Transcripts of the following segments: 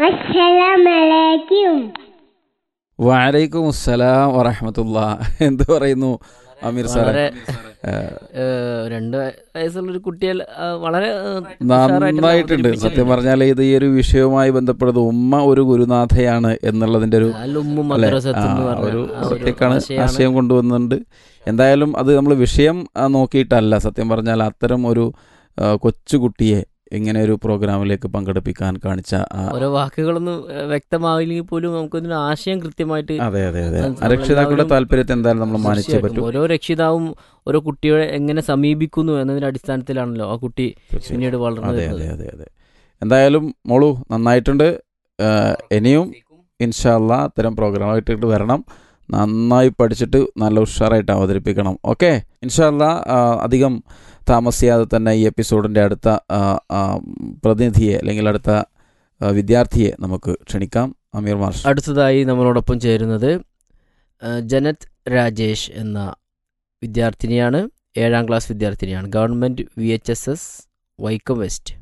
അസ്സലാമലൈക്കും വലൈക്കും അസ്സലാം വറഹമത്തുള്ള എന്ത് പറയുന്നു അമീർ സാറേ വളരെ ഏഹ്, രണ്ട് വയസ്സുള്ള ഒരു കുട്ടിയെ ആ, വളരെ ഏഹ്, ഉഷാറായിട്ട് നന്നായിട്ടുണ്ട് അവതരിപ്പിച്ചിട്ടുണ്ട്. സത്യം പറഞ്ഞാൽ ഇത് ഈ ഒരു വിഷയവുമായി ബന്ധപ്പെടുന്നത് ഉമ്മ ഒരു ഗുരുനാഥയാണ് എന്നുള്ളതിന്റെ ഒരു അൽ ഉമ്മു അല്ലെ മദ്രസത്ത് എന്ന് ആ, പറഞ്ഞ ഒരു ആ ഒരു ഒറ്റക്കാണ് ആശയമാണ്. ആശയം കൊണ്ടുവന്നുണ്ട് എന്തായാലും അത് നമ്മൾ വിഷയം ആ, നോക്കിയിട്ടല്ല സത്യം പറഞ്ഞാൽ അത്തരം ഒരു ആ, കൊച്ചുകുട്ടിയെ ഇങ്ങനെ ഒരു പ്രോഗ്രാമിലേക്ക് പങ്കെടുപ്പിക്കാൻ കാണിച്ച ആ ഓരോ വാക്കുകളൊന്നും ഏഹ്, വ്യക്തമാവില്ലെങ്കിൽ പോലും നമുക്കൊരു ആശയം കൃത്യമായിട്ട് അതെ അതെ അതെ മനസ്സിലാവും. രക്ഷിതാക്കളുടെ എല്ലാവരും താല്പര്യത്തെ എന്തായാലും നമ്മൾ മാനിച്ചേ തീർച്ചയായിട്ടും പറ്റൂ ഓരോ രക്ഷിതാവും ഓരോ കുട്ടിയെ എങ്ങനെ സമീപിക്കുന്നു എന്നതിന്റെ അടിസ്ഥാനത്തിലാണല്ലോ ആ കുട്ടി തീർച്ചയായും. പിന്നീട് വളർന്നു അതെ വരുന്നത് അതെ അതെ അതെ എന്തായാലും മോളു നന്നായിട്ടുണ്ട് ആ, ഇനിയും ഇൻഷാല്ല അത്തരം പ്രോഗ്രാമായിട്ട് വരണം നന്നായി പഠിച്ചിട്ട് നല്ല ഉഷാറായിട്ട് അവതരിപ്പിക്കണം ഓക്കെ ഇൻഷാല്ല അധികം താമസിയാതെ തന്നെ ഈ എപ്പിസോഡിൻ്റെ അടുത്ത ആ, ആ, പ്രതിനിധിയെ അല്ലെങ്കിൽ അടുത്ത ആ, വിദ്യാർത്ഥിയെ നമുക്ക് ക്ഷണിക്കാം അമീർ മാർഷ് അടുത്തതായി നമ്മളോടൊപ്പം ചേരുന്നത് ആ, ജനത് രാജേഷ് എന്ന വിദ്യാർത്ഥിനിയാണ് ഏഴാം ക്ലാസ് വിദ്യാർത്ഥിനിയാണ് government V H S S Vaikom west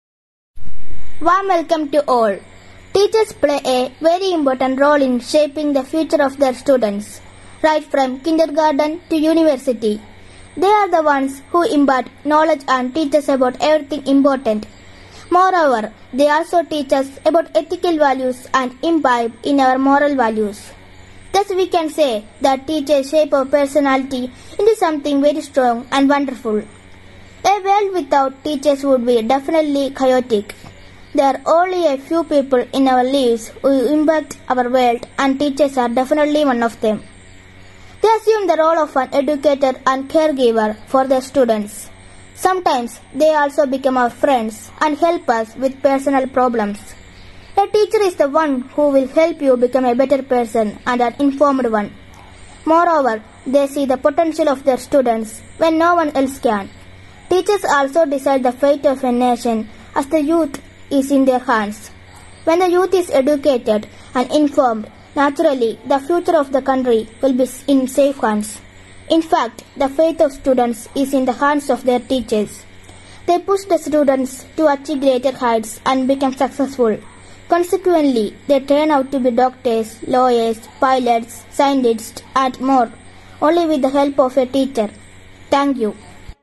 Warm welcome to all. Teachers play a very important role in shaping the future of their students, right from kindergarten to university. They are the ones who impart knowledge and teach us about everything important. Moreover, they also teach us about ethical values and imbibe in our moral values. Thus, we can say that teachers shape our personality into something very strong and wonderful. A world without teachers would be definitely chaotic. There are only a few people in our lives who impact our world, and teachers are definitely one of them. They assume the role of an educator and caregiver for their students. Sometimes they also become our friends and help us with personal problems. A teacher is the one who will help you become a better person and an informed one. Moreover, they see the potential of their students when no one else can. Teachers also decide the fate of a nation as the youth is in their hands. When the youth is educated and informed, naturally the future of the country will be in safe hands. In fact, the fate of students is in the hands of their teachers. They push the students to achieve greater heights and become successful. Consequently, they turn out to be doctors, lawyers, pilots, scientists, and more, only with the help of a teacher. Thank you.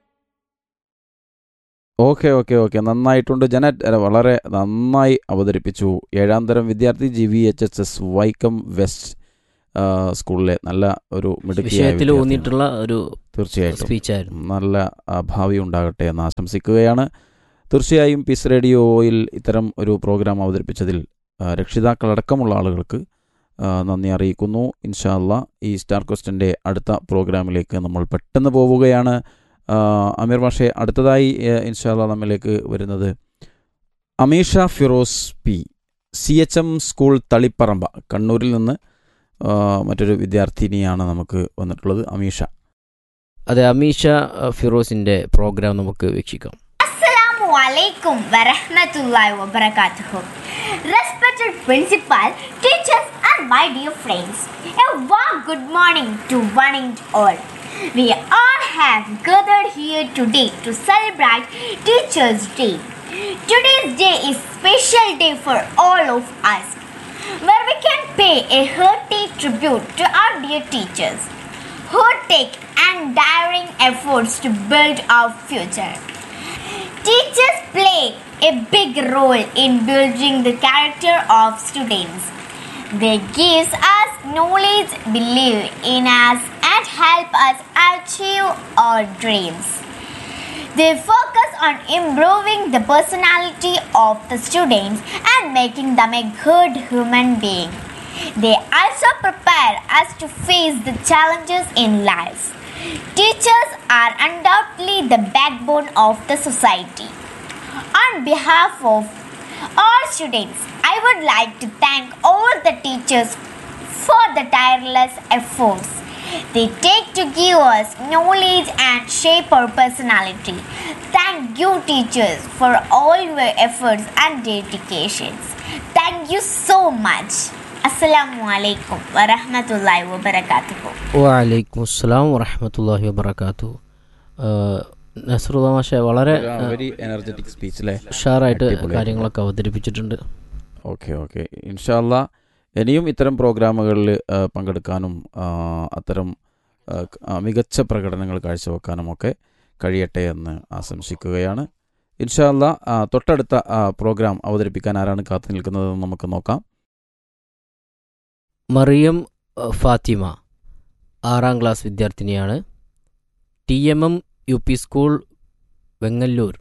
Okay okay okay നന്നായിട്ടുണ്ട് Janet അല്ല, വളരെ നന്നായി അവതരിപ്പിച്ചു ഏഴാം തരം വിദ്യാർത്ഥി G V H S S Vaikom west ആ, സ്കൂളിലെ നല്ല ഒരു മിടുക്കിയായ വിഷയത്തിൽ വിദ്യാർത്ഥിയാണ്. ഊന്നിയിട്ടുള്ള ഒരു തീർച്ചയായിട്ടും സ്പീച്ചായിരുന്നു നല്ല ആ, ഭാവി ഉണ്ടാകട്ടെ എന്ന് ആശംസിക്കുകയാണ് തീർച്ചയായും പീസ് റേഡിയോയിൽ ഇത്തരം ഒരു പ്രോഗ്രാം അവതരിപ്പിച്ചതിൽ ആ, രക്ഷിതാക്കളടക്കമുള്ള ആളുകൾക്ക് ആ, നന്ദി അറിയിക്കുന്നു ഇൻഷാല്ല ഈ സ്റ്റാർ ക്വസ്റ്റിൻ്റെ അടുത്ത പ്രോഗ്രാമിലേക്ക് നമ്മൾ പെട്ടെന്ന് പോവുകയാണ് ആ, അമീർ മാഷെ അടുത്തതായി ആ, ഇൻഷാല്ല നമ്മിലേക്ക് വരുന്നത് Ameesha Firoz P C H M school Taliparamba കണ്ണൂരിൽ നിന്ന് ആ, മറ്റൊരു വിദ്യാർത്ഥിനിയാണ് നമുക്ക് വന്നിട്ടുള്ളത് അമീഷ അതെ അമീഷ അഹ്, ഫിറോസിന്റെ പ്രോഗ്രാം നമുക്ക് വീക്ഷിക്കാം Assalamu alaikum wa rahmatullahi wa barakatuh. Respected principal, teachers, and my dear friends, a warm good morning to one and all. We all have gathered here today to celebrate Teachers' Day. Today's day is special day for all of us, where we can pay a hearty tribute to our dear teachers who take untiring efforts to build our future. Teachers play a big role in building the character of students. They give us knowledge, believe in us, and help us achieve our dreams. They focus on improving the personality of the students and making them a good human being. They also prepare us to face the challenges in life. Teachers are undoubtedly the backbone of the society. On behalf of all students, I would like to thank all the teachers for the tireless efforts they take to give us knowledge and shape our personality. Thank you, teachers, for all your efforts and dedications. Thank you so much. Assalamu alaikum wa rahmatullahi wa barakatuh. വലൈക്കും അസ്സലാം വറഹമത്തല്ലാഹി വബർക്കാത്തു നസറുല്ല മാഷ വളരെ അഹ്, very energetic speech അല്ലേ ഉഷാറായിട്ട് അടിപൊളിയായിരുന്നു. കാര്യങ്ങളൊക്കെ അവതരിപ്പിച്ചിട്ടുണ്ട് ഓക്കെ ഓക്കെ ഇൻഷാല്ല ഇനിയും ഇത്തരം പ്രോഗ്രാമുകളിൽ ആ, പങ്കെടുക്കാനും ആ, അത്തരം ആ, ക- ആ, മികച്ച പ്രകടനങ്ങൾ കാഴ്ചവെക്കാനും ഒക്കെ കഴിയട്ടെ എന്ന് ആശംസിക്കുകയാണ് ഇൻഷാല്ല തൊട്ടടുത്ത ആ, പ്രോഗ്രാം അവതരിപ്പിക്കാൻ ആരാണ് കാത്തു നിൽക്കുന്നതെന്ന് നമുക്ക് നോക്കാം മറിയം അഹ്, ഫാത്തിമ ആറാം ക്ലാസ് വിദ്യാർത്ഥിനിയാണ് T M M U P school Vengallur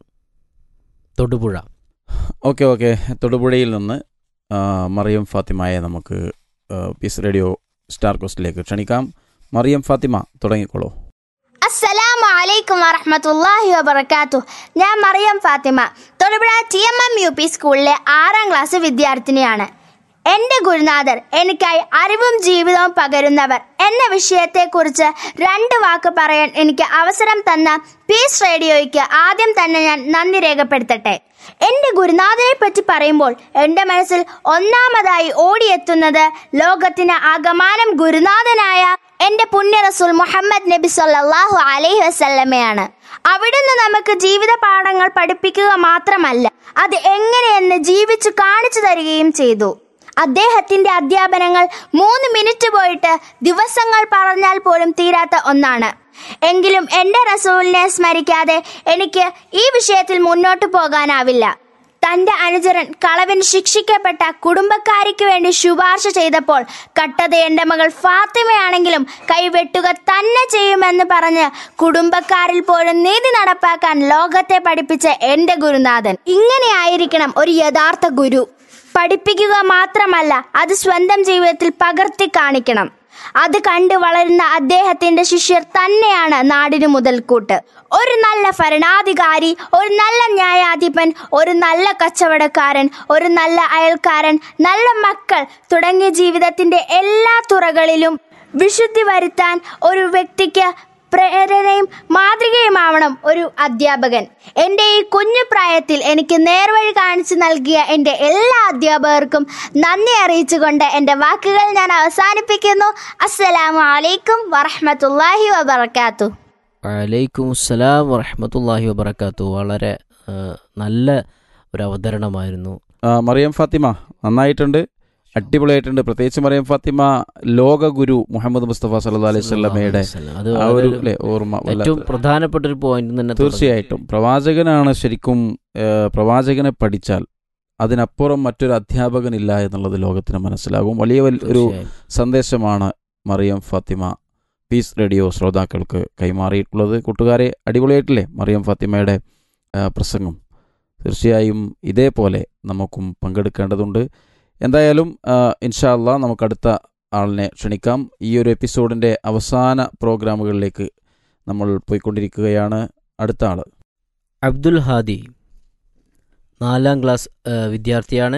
Thodupuzha okay okay തൊടുപുഴയിൽ നിന്ന് ആ, മറിയം ഫാത്തിമയെ നമുക്ക് ആ, പീസ് റേഡിയോ സ്റ്റാർ കോസ്റ്റിലേക്ക് ക്ഷണിക്കാം മറിയം ഫാത്തിമ തുടങ്ങിക്കോളൂ അസ്സലാമു അലൈക്കും വറഹ്മത്തുള്ളാഹി വബറകാതുഹു ഞാൻ Mariyam Fathima Thodupuzha T M M U P സ്കൂളിലെ ആറാം ക്ലാസ് വിദ്യാർത്ഥിനിയാണ് എൻ്റെ ഗുരുനാഥർ എനിക്കായി അറിവും ജീവിതവും പകരുന്നവർ എന്ന വിഷയത്തെക്കുറിച്ച് രണ്ട് വാക്ക് പറയാൻ എനിക്ക് അവസരം തന്ന പീസ് റേഡിയോയ്ക്ക് ആദ്യം തന്നെ ഞാൻ നന്ദി രേഖപ്പെടുത്തട്ടെ എൻ്റെ ഗുരുനാഥനെ പറ്റി പറയുമ്പോൾ എൻ്റെ മനസ്സിൽ ഒന്നാമതായി ഓടിയെത്തുന്നത് ലോകത്തിന് ആകമാനം ഗുരുനാഥനായ എൻ്റെ പുണ്യ റസൂൽ മുഹമ്മദ് നബി സല്ലല്ലാഹു അലൈഹി വസല്ലമയാണ് അവിടുന്ന് നമുക്ക് ജീവിത പാഠങ്ങൾ പഠിപ്പിക്കുക മാത്രമല്ല അത് എങ്ങനെയെന്ന് ജീവിച്ചു കാണിച്ചു തരികയും ചെയ്തു അദ്ദേഹത്തിന്റെ അധ്യാപനങ്ങൾ മൂന്ന് മിനിറ്റ് പോയിട്ട് ദിവസങ്ങൾ പറഞ്ഞാൽ പോലും തീരാത്ത ഒന്നാണ് എങ്കിലും എൻ്റെ റസൂലിനെ സ്മരിക്കാതെ എനിക്ക് ഈ വിഷയത്തിൽ മുന്നോട്ട് പോകാനാവില്ല തന്റെ അനുചരൻ കളവിന് ശിക്ഷിക്കപ്പെട്ട കുടുംബക്കാരിക്ക് വേണ്ടി ശുപാർശ ചെയ്തപ്പോൾ കട്ടത് എന്റെ മകൾ ഫാത്തിമയാണെങ്കിലും കൈവെട്ടുക തന്നെ ചെയ്യുമെന്ന് പറഞ്ഞ് കുടുംബക്കാരിൽ പോലും നീതി നടപ്പാക്കാൻ ലോകത്തെ പഠിപ്പിച്ച എന്റെ ഗുരുനാഥൻ ഇങ്ങനെയായിരിക്കണം ഒരു യഥാർത്ഥ ഗുരു പഠിപ്പിക്കുക മാത്രമല്ല അത് സ്വന്തം ജീവിതത്തിൽ പകർത്തി കാണിക്കണം അത് കണ്ട് വളരുന്ന അദ്ദേഹത്തിന്റെ ശിഷ്യർ തന്നെയാണ് നാടിന് മുതൽക്കൂട്ട് ഒരു നല്ല ഭരണാധികാരി ഒരു നല്ല ന്യായാധിപൻ ഒരു നല്ല കച്ചവടക്കാരൻ ഒരു നല്ല അയൽക്കാരൻ നല്ല മക്കൾ തുടങ്ങിയ ജീവിതത്തിന്റെ എല്ലാ തുറകളിലും വിശുദ്ധി വരുത്താൻ ഒരു വ്യക്തിക്ക് പ്രേരണയും മാതൃകയുമാവണം ഒരു അധ്യാപകൻ എൻ്റെ ഈ കുഞ്ഞു പ്രായത്തിൽ എനിക്ക് നേർവഴി കാണിച്ചു നൽകിയ എൻ്റെ എല്ലാ അധ്യാപകർക്കും നന്ദി അറിയിച്ചുകൊണ്ട് എൻ്റെ വാക്കുകൾ ഞാൻ അവസാനിപ്പിക്കുന്നു അസ്സലാമു അലൈക്കും വറഹ്മത്തുള്ളാഹി വബർക്കാത്തു വലൈക്കും അസ്സലാം വറഹമത്തല്ലാഹി വബർക്കാത്തു വളരെ അഹ്, നല്ല ഒരു അവതരണമായിരുന്നു ആ, മറിയം ഫാത്തിമ നന്നായിട്ടുണ്ട് അടിപൊളിയായിട്ടുണ്ട് പ്രത്യേകിച്ച് മറിയം ഫാത്തിമ ലോകഗുരു മുഹമ്മദ് മുസ്തഫ സല്ലല്ലാഹു അലൈഹി സ്വലമയുടെ അത് ആ ഒരു വളരെ അല്ലേ, ഓർമ്മ ഏറ്റവും വല്ലാത്ത- പ്രധാനപ്പെട്ട ഒരു പോയിന്റ് തന്നെ തീർച്ചയായിട്ടും പ്രവാചകനാണ് ശരിക്കും ഏ, പ്രവാചകനെ പഠിച്ചാൽ അതിനപ്പുറം മറ്റൊരു അധ്യാപകനില്ല എന്നുള്ളത് ലോകത്തിന് മനസ്സിലാകും വലിയ വൽ- ഒരു തീർച്ചയായും. സന്ദേശമാണ് മറിയം ഫാത്തിമ പീസ് റേഡിയോ ശ്രോതാക്കൾക്ക് കൈമാറിയിട്ടുള്ളത് കൂട്ടുകാരെ അടിപൊളിയായിട്ടില്ലേ മറിയം ഫാത്തിമയുടെ ആ, പ്രസംഗം തീർച്ചയായും ഇതേപോലെ നമുക്കും പങ്കെടുക്കേണ്ടതുണ്ട് എന്തായാലും ആ, ഇൻഷാ അള്ളാ നമുക്ക് അടുത്ത ആളിനെ ക്ഷണിക്കാം ഈ ഒരു എപ്പിസോഡിൻ്റെ അവസാന പ്രോഗ്രാമുകളിലേക്ക് നമ്മൾ പോയിക്കൊണ്ടിരിക്കുകയാണ് അടുത്ത ആള് അബ്ദുൽ ഹാദി നാലാം ക്ലാസ് അഹ്, വിദ്യാർത്ഥിയാണ്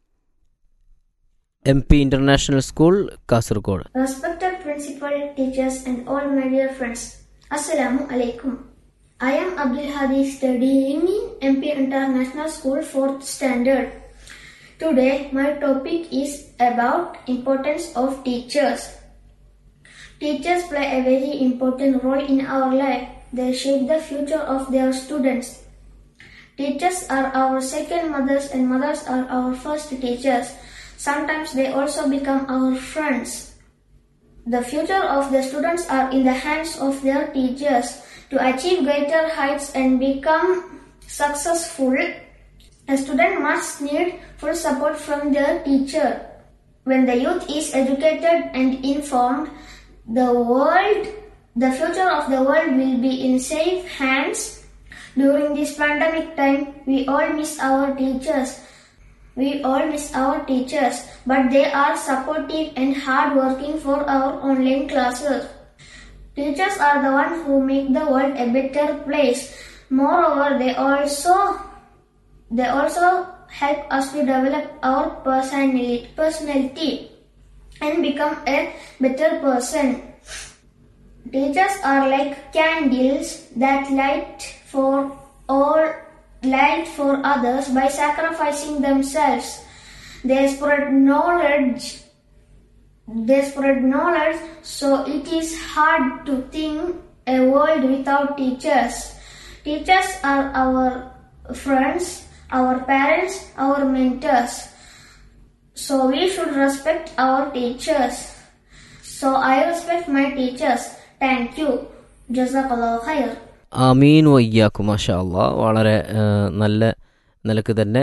M P international school Kasaragod Respected principal, teachers, and all my dear friends, Assalamu alaikum. I am Abdul Hadi studying in MP International School 4th standard. Today, my topic is about importance of teachers. Teachers play a very important role in our life. They shape the future of their students. Teachers are our second mothers and mothers are our first teachers. Sometimes they also become our friends. The future of the students are in the hands of their teachers. To achieve greater heights and become successful, a student must need full support from their teacher. When the youth is educated and informed, the world, the future of the world will be in safe hands. During this pandemic time, we all miss our teachers. We all miss our teachers, but they are supportive and hardworking for our online classes. Teachers are the ones who make the world a better place. Moreover, they also they also help us to develop our personality, personality and become a better person. Teachers are like candles that light for all light for others by sacrificing themselves. They spread knowledge. They spread knowledge, so it is hard to think a world without teachers. Teachers are our friends, our parents, our mentors. So we should respect our teachers. So I respect my teachers. Thank you. Jazakallah khair. അമീൻ വയ്യാക്കും മാഷാ അള്ളാ വളരെ ആ, നല്ല നിലക്ക് തന്നെ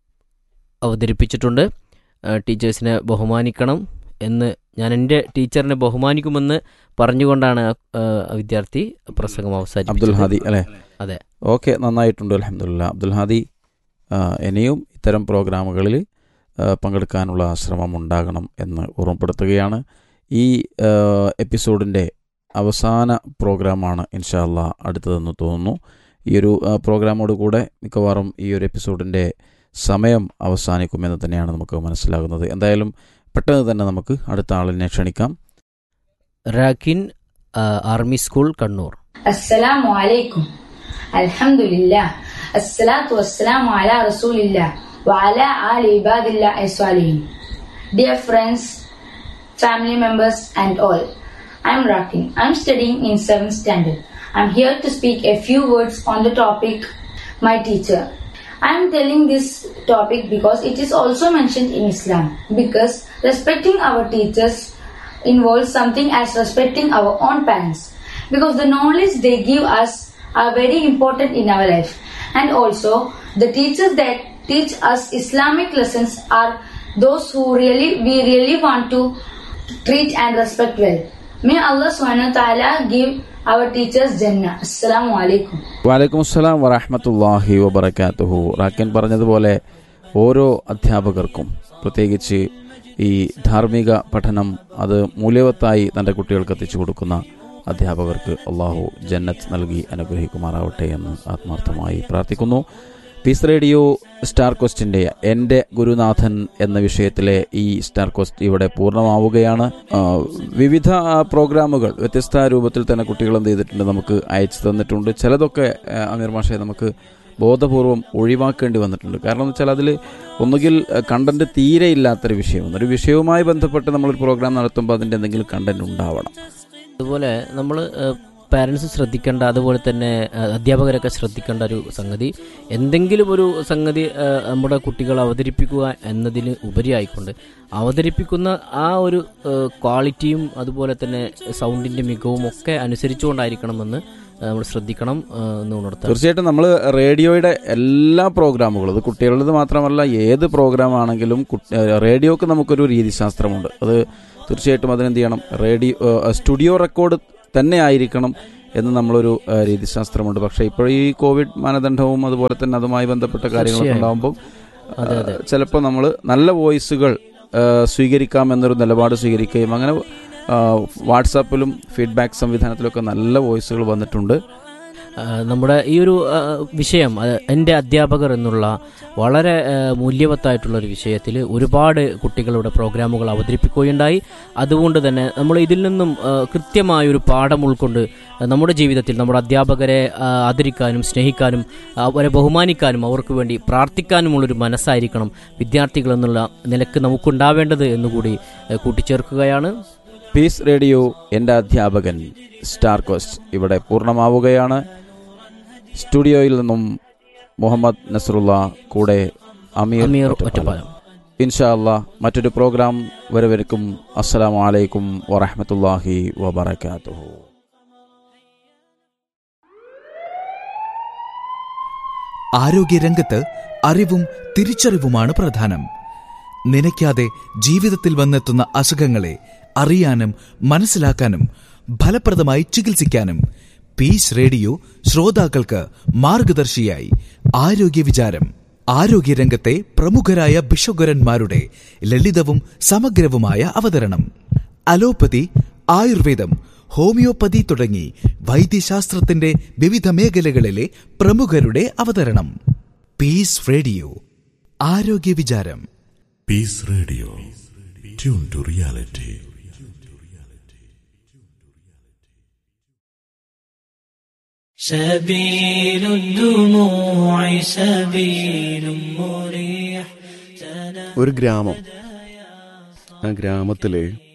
അവതരിപ്പിച്ചിട്ടുണ്ട് ആ, ടീച്ചേഴ്സിനെ ബഹുമാനിക്കണം എന്ന് ഞാൻ എൻ്റെ ടീച്ചറിനെ ബഹുമാനിക്കുമെന്ന് പറഞ്ഞുകൊണ്ടാണ് ആ, ആ വിദ്യാർത്ഥി പ്രസംഗം അബ്ദുൽ അവസാനിപ്പിച്ചത് ഹാദി അല്ലേ അതെ. ഓക്കെ നന്നായിട്ടുണ്ട് അലഹമുല്ല അബ്ദുൽ ഹാദി ആ, ഇനിയും ഇത്തരം പ്രോഗ്രാമുകളിൽ ആ, പങ്കെടുക്കാനുള്ള ശ്രമം ഉണ്ടാകണം എന്ന് ഓർമ്മപ്പെടുത്തുകയാണ് ഈ ആ, എപ്പിസോഡിൻ്റെ അവസാന പ്രോഗ്രാമാണ് ഇൻഷാല്ല അടുത്തതെന്ന് തോന്നുന്നു ഈ ഒരു ആ, പ്രോഗ്രാമോട് കൂടെ മിക്കവാറും ഈ ഒരു എപ്പിസോഡിൻ്റെ സമയം അവസാനിക്കുമെന്ന് തന്നെയാണ് നമുക്ക് മനസ്സിലാകുന്നത് എന്തായാലും പെട്ടെന്ന് തന്നെ നമുക്ക് അടുത്ത ആളിനെ ക്ഷണിക്കാം റാക്കിൻ ആ, army school Kannur السلام عليكم الحمد لله الصلاة والسلام على رسول الله وعلى آل عباد الله الصالحين Dear friends, family members and all, I'm Rakin. I'm studying in 7th standard. I'm here to speak a few words on the topic my teacher. I'm telling this topic because it is also mentioned in Islam because respecting our teachers involves something as respecting our own parents because the knowledge they give us are very important in our life and also the teachers that teach us islamic lessons are those who really we really want to treat and respect well may allah subhanahu wa ta'ala give our teachers jannah assalamu alaikum വലൈക്കും അസ്സലാം വറഹമത്തല്ലാഹി വബർക്കാത്തുഹു റാക്കൻ പറഞ്ഞതുപോലെ ഓരോ അധ്യാപകർക്കും പ്രത്യേകിച്ച് ഈ ധാർമ്മിക പഠനം അത് മൂല്യവത്തായി തൻ്റെ കുട്ടികൾക്ക് എത്തിച്ചു കൊടുക്കുന്ന അധ്യാപകർക്ക് അള്ളാഹു ജന്നത്ത് നൽകി അനുഗ്രഹിക്കുമാറാവട്ടെ എന്ന് ആത്മാർത്ഥമായി പ്രാർത്ഥിക്കുന്നു പീസ് റേഡിയോ സ്റ്റാർ ക്വസ്റ്റിൻ്റെ എൻ്റെ ഗുരുനാഥൻ എന്ന വിഷയത്തിലെ ഈ സ്റ്റാർ ക്വസ്റ്റ് ഇവിടെ പൂർണ്ണമാവുകയാണ് ആ, വിവിധ ആ, പ്രോഗ്രാമുകൾ വ്യത്യസ്ത രൂപത്തിൽ തന്നെ കുട്ടികൾ എന്ത് ചെയ്തിട്ടുണ്ട് നമുക്ക് അയച്ചു തന്നിട്ടുണ്ട് ചിലതൊക്കെ ആ, അമീർ മാഷെ നമുക്ക് ബോധപൂർവം ഒഴിവാക്കേണ്ടി വന്നിട്ടുണ്ട് കാരണം എന്ന് വെച്ചാൽ അതിൽ ഒന്നുകിൽ കണ്ടന്റ് തീരെ ഇല്ലാത്തൊരു വിഷയമാണ് ഒരു വിഷയവുമായി ബന്ധപ്പെട്ട് നമ്മളൊരു പ്രോഗ്രാം നടത്തുമ്പോൾ അതിൻ്റെ എന്തെങ്കിലും കണ്ടന്റ് ഉണ്ടാവണം അതുപോലെ നമ്മൾ പാരൻസ് ശ്രദ്ധിക്കേണ്ട അതുപോലെ തന്നെ ആ, അധ്യാപകരൊക്കെ ശ്രദ്ധിക്കേണ്ട ഒരു സംഗതി എന്തെങ്കിലും ഒരു സംഗതി ആ, നമ്മുടെ കുട്ടികൾ അവതരിപ്പിക്കുക എന്നതിന് ഉപരിയായിക്കൊണ്ട് അവതരിപ്പിക്കുന്ന ആ ഒരു ആ, ക്വാളിറ്റിയും അതുപോലെ തന്നെ സൗണ്ടിൻ്റെ മികവും ഒക്കെ അനുസരിച്ചുകൊണ്ടായിരിക്കണമെന്ന് നമ്മൾ ശ്രദ്ധിക്കണം ആ, എന്ന് ഉണർത്താം തീർച്ചയായിട്ടും നമ്മൾ റേഡിയോയുടെ എല്ലാ പ്രോഗ്രാമുകളും അത് കുട്ടികളുടേത് മാത്രമല്ല ഏത് പ്രോഗ്രാം ആണെങ്കിലും കുട്ടി- ഏഹ് റേഡിയോക്ക് നമുക്കൊരു രീതിശാസ്ത്രമുണ്ട് അത് തീർച്ചയായിട്ടും അതിനെന്ത് ചെയ്യണം റേഡിയോ ഏഹ് സ്റ്റുഡിയോ റെക്കോർഡ് തന്നെ ആയിരിക്കണം എന്ന് നമ്മളൊരു ഏഹ് രീതിശാസ്ത്രമുണ്ട് പക്ഷേ ഇപ്പോൾ ഈ കോവിഡ് മാനദണ്ഡവും അതുപോലെ തന്നെ അതുമായി ബന്ധപ്പെട്ട കാര്യങ്ങളൊക്കെ തീർച്ചയായും. ഉണ്ടാകുമ്പോൾ അതെ, അതെ. ചിലപ്പോൾ നമ്മൾ നല്ല വോയിസുകൾ ഏഹ് സ്വീകരിക്കാം എന്നൊരു നിലപാട് സ്വീകരിക്കുകയും അങ്ങനെ ഏഹ് വാട്സാപ്പിലും ഫീഡ്ബാക്ക് സംവിധാനത്തിലൊക്കെ നല്ല വോയിസുകൾ വന്നിട്ടുണ്ട് ആ, നമ്മുടെ ഈ ഒരു ആ, വിഷയം അത് എൻ്റെ അധ്യാപകർ എന്നുള്ള വളരെ ആ, മൂല്യവത്തായിട്ടുള്ള ഒരു വിഷയത്തിൽ ഒരുപാട് കുട്ടികളുടെ പ്രോഗ്രാമുകൾ അവതരിപ്പിക്കുകയുണ്ടായി അതുകൊണ്ട് തന്നെ നമ്മൾ ഇതിൽ നിന്നും ആ, കൃത്യമായൊരു പാഠം ഉൾക്കൊണ്ട് ആ, നമ്മുടെ ജീവിതത്തിൽ നമ്മുടെ അധ്യാപകരെ ആ, ആദരിക്കാനും സ്നേഹിക്കാനും അവരെ ബഹുമാനിക്കാനും അവർക്ക് വേണ്ടി പ്രാർത്ഥിക്കാനുമുള്ളൊരു മനസ്സായിരിക്കണം വിദ്യാർത്ഥികൾ എന്നുള്ള നിലക്ക് നമുക്കുണ്ടാവേണ്ടത് എന്നുകൂടി ആ, കൂട്ടിച്ചേർക്കുകയാണ് പീസ് റേഡിയോ എൻ്റെ അധ്യാപകൻ സ്റ്റാർ കോസ്റ്റ് ഇവിടെ പൂർണ്ണമാവുകയാണ് സ്റ്റുഡിയോയിൽ നിന്നും മുഹമ്മദ് നസറുള്ള കൂടെ അമീർ അമീർ ഒറ്റപ്പാലം. ഒറ്റപ്പാലം ഇൻഷാ അല്ലാ മറ്റൊരു പ്രോഗ്രാം വരവേൽക്കും അസ്സലാമു അലൈക്കും വറഹമത്തല്ലാഹി വബറകാതുഹു ആരോഗ്യരംഗത്ത് അറിവും തിരിച്ചറിവുമാണ് പ്രധാനം നനയ്ക്കാതെ ജീവിതത്തിൽ വന്നെത്തുന്ന അസുഖങ്ങളെ അറിയാനും മനസ്സിലാക്കാനും ഫലപ്രദമായി ചികിത്സിക്കാനും പീസ് റേഡിയോ ശ്രോതാക്കൾക്ക് മാർഗദർശിയായി ആരോഗ്യ വിചാരം ആരോഗ്യരംഗത്തെ പ്രമുഖരായ ബിഷഗുരന്മാരുടെ ലളിതവും സമഗ്രവുമായ അവതരണം അലോപ്പതി ആയുർവേദം ഹോമിയോപ്പതി തുടങ്ങി വൈദ്യശാസ്ത്രത്തിന്റെ വിവിധ മേഖലകളിലെ പ്രമുഖരുടെ അവതരണം പീസ് റേഡിയോ ആരോഗ്യ വിചാരം Peace Radio. Tune to reality. سبيل الدموع سبيل مريح ഒരു ഗ്രാമം ആ ഗ്രാമത്തിൽ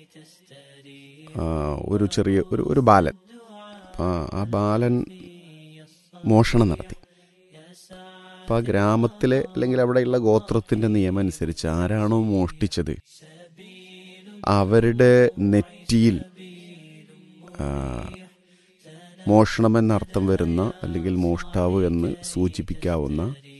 ഒരു ചെറിയ ഒരു ഒരു ബാലൻ ആ, ആ ബാലൻ മോഷണം നടത്തി അപ്പോൾ ആ ഗ്രാമത്തിലെ അല്ലെങ്കിൽ അവിടെയുള്ള ഗോത്രത്തിൻ്റെ നിയമം അനുസരിച്ച് ആരാണോ മോഷ്ടിച്ചത് അവരുടെ നെറ്റിയിൽ ആ, മോഷണമെന്നർത്ഥം വരുന്ന അല്ലെങ്കിൽ മോഷ്ടാവ് എന്ന് സൂചിപ്പിക്കാവുന്ന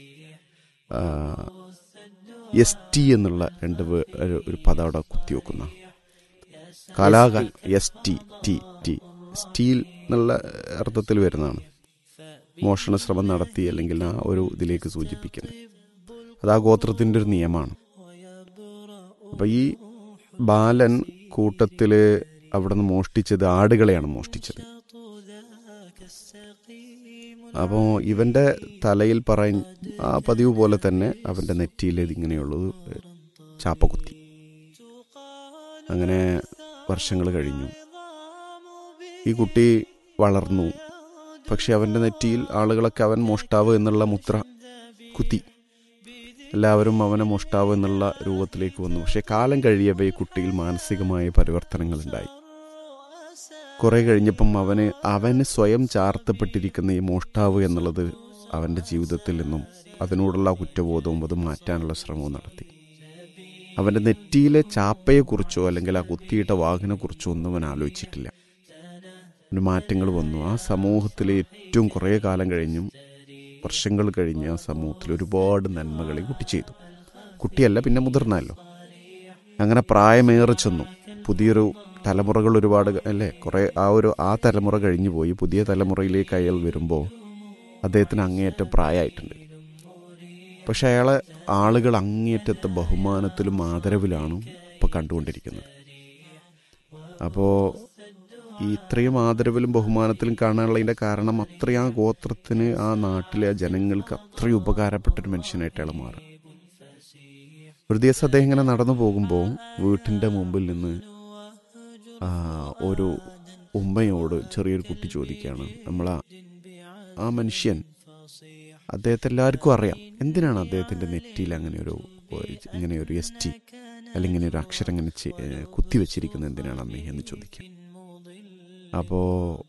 എസ് ടി എന്നുള്ള രണ്ട് വേ- ഒരു- ഒരു പദം അവിടെ കുത്തിവെക്കുന്ന കലാക S T T T steel എന്നുള്ള അർത്ഥത്തിൽ വരുന്നതാണ് മോഷണ ശ്രമം നടത്തി അല്ലെങ്കിൽ ആ ഒരു ഇതിലേക്ക് സൂചിപ്പിക്കുന്നത് അത് ആ ഗോത്രത്തിൻ്റെ ഒരു നിയമമാണ് അപ്പം ഈ ബാലൻ കൂട്ടത്തിൽ അവിടെ നിന്ന് മോഷ്ടിച്ചത് ആടുകളെയാണ് മോഷ്ടിച്ചത് അപ്പോൾ ഇവൻ്റെ തലയിൽ പറയ ആ പതിവ് പോലെ തന്നെ അവൻ്റെ നെറ്റിയിൽ ഇതിങ്ങനെയുള്ളത് ചാപ്പകുത്തി അങ്ങനെ വർഷങ്ങൾ കഴിഞ്ഞു ഈ കുട്ടി വളർന്നു പക്ഷെ അവൻ്റെ നെറ്റിയിൽ ആളുകളൊക്കെ അവൻ മോഷ്ടാവ് എന്നുള്ള മുദ്ര കുത്തി എല്ലാവരും അവനെ മോഷ്ടാവ് എന്നുള്ള രൂപത്തിലേക്ക് വന്നു പക്ഷെ കാലം കഴിയവേ ഈ കുട്ടിയിൽ മാനസികമായ പരിവർത്തനങ്ങൾ ഉണ്ടായി കുറെ കഴിഞ്ഞപ്പം അവന് അവന് സ്വയം ചാർത്തപ്പെട്ടിരിക്കുന്ന ഈ മോഷ്ടാവ് എന്നുള്ളത് അവൻ്റെ ജീവിതത്തിൽ നിന്നും അതിനോടുള്ള ആ കുറ്റബോധവും അത് മാറ്റാനുള്ള ശ്രമവും നടത്തി അവൻ്റെ നെറ്റിയിലെ ചാപ്പയെക്കുറിച്ചോ അല്ലെങ്കിൽ ആ കുത്തിയിട്ട വാഹനെക്കുറിച്ചോ ഒന്നും അവൻ ആലോചിച്ചിട്ടില്ല അവന് മാറ്റങ്ങൾ വന്നു ആ സമൂഹത്തിലെ ഏറ്റവും കുറേ കാലം കഴിഞ്ഞും വർഷങ്ങൾ കഴിഞ്ഞ് ആ സമൂഹത്തിൽ ഒരുപാട് നന്മകളെ കുട്ടി ചെയ്തു കുട്ടിയല്ല പിന്നെ മുതിർന്നല്ലോ അങ്ങനെ പ്രായമേറെ ചെന്നു പുതിയൊരു തലമുറകൾ ഒരുപാട് അല്ലേ കുറേ ആ ഒരു ആ തലമുറ കഴിഞ്ഞു പോയി പുതിയ തലമുറയിലേക്ക് അയാൾ വരുമ്പോൾ അദ്ദേഹത്തിന് അങ്ങേയറ്റം പ്രായമായിട്ടുണ്ട് പക്ഷെ അയാളെ ആളുകൾ അങ്ങേയറ്റത്തെ ബഹുമാനത്തിലും ആദരവിലാണ് ഇപ്പോൾ കണ്ടുകൊണ്ടിരിക്കുന്നത് അപ്പോൾ ഈ ഇത്രയും ആദരവിലും ബഹുമാനത്തിലും കാണാനുള്ളതിൻ്റെ കാരണം അത്രയും ആ ഗോത്രത്തിന് ആ നാട്ടിലെ ജനങ്ങൾക്ക് അത്രയും ഉപകാരപ്പെട്ടൊരു മനുഷ്യനായിട്ട് അയാൾ മാറി ഒരു ദിവസം അദ്ദേഹം ഇങ്ങനെ നടന്നു പോകുമ്പോൾ വീട്ടിൻ്റെ മുമ്പിൽ നിന്ന് ആ, ഒരു ഉമ്മയോട് ചെറിയൊരു കുട്ടി ചോദിക്കുകയാണ് നമ്മളാ ആ മനുഷ്യൻ അദ്ദേഹത്തെ എല്ലാവർക്കും അറിയാം എന്തിനാണ് അദ്ദേഹത്തിൻ്റെ നെറ്റിയിൽ അങ്ങനെ ഒരു ഇങ്ങനെ ഒരു എസ് ടി അല്ലെങ്കിൽ ഇങ്ങനെ ഒരു അക്ഷരം ഇങ്ങനെ ചെ- ഏ, കുത്തിവെച്ചിരിക്കുന്നത് എന്തിനാണ് അമ്മേ എന്ന് ചോദിക്കാം അപ്പോൾ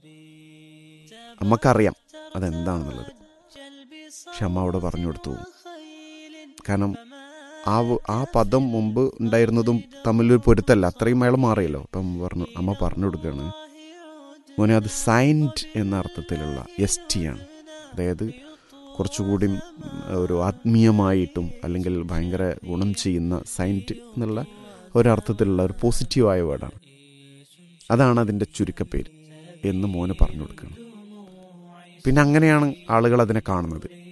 അമ്മക്കറിയാം അതെന്താണെന്നുള്ളത് പക്ഷെ അമ്മ അവിടെ പറഞ്ഞു കൊടുത്തു കാരണം ആ വ- ആ പദം മുമ്പ് ഉണ്ടായിരുന്നതും തമ്മിലൊരു പൊരുത്തല്ല അത്രയും അയാൾ മാറിയല്ലോ അപ്പം അമ്മ പറഞ്ഞു അമ്മ പറഞ്ഞു കൊടുക്കുകയാണ് മോനെ അത് സൈൻഡ് എന്ന അർത്ഥത്തിലുള്ള എസ് ടി ആണ് അതായത് കുറച്ചുകൂടി ഉം, ഒരു ആത്മീയമായിട്ടും അല്ലെങ്കിൽ ഭയങ്കര ഗുണം ചെയ്യുന്ന സൈൻറ്റ് എന്നുള്ള ഒരർത്ഥത്തിലുള്ള ഒരു പോസിറ്റീവായ വേർഡാണ് അതാണ് അതിൻ്റെ ചുരുക്കപ്പേര് എന്ന് മോന് പറഞ്ഞു കൊടുക്കണം പിന്നെ അങ്ങനെയാണ് ആളുകൾ അതിനെ കാണുന്നത്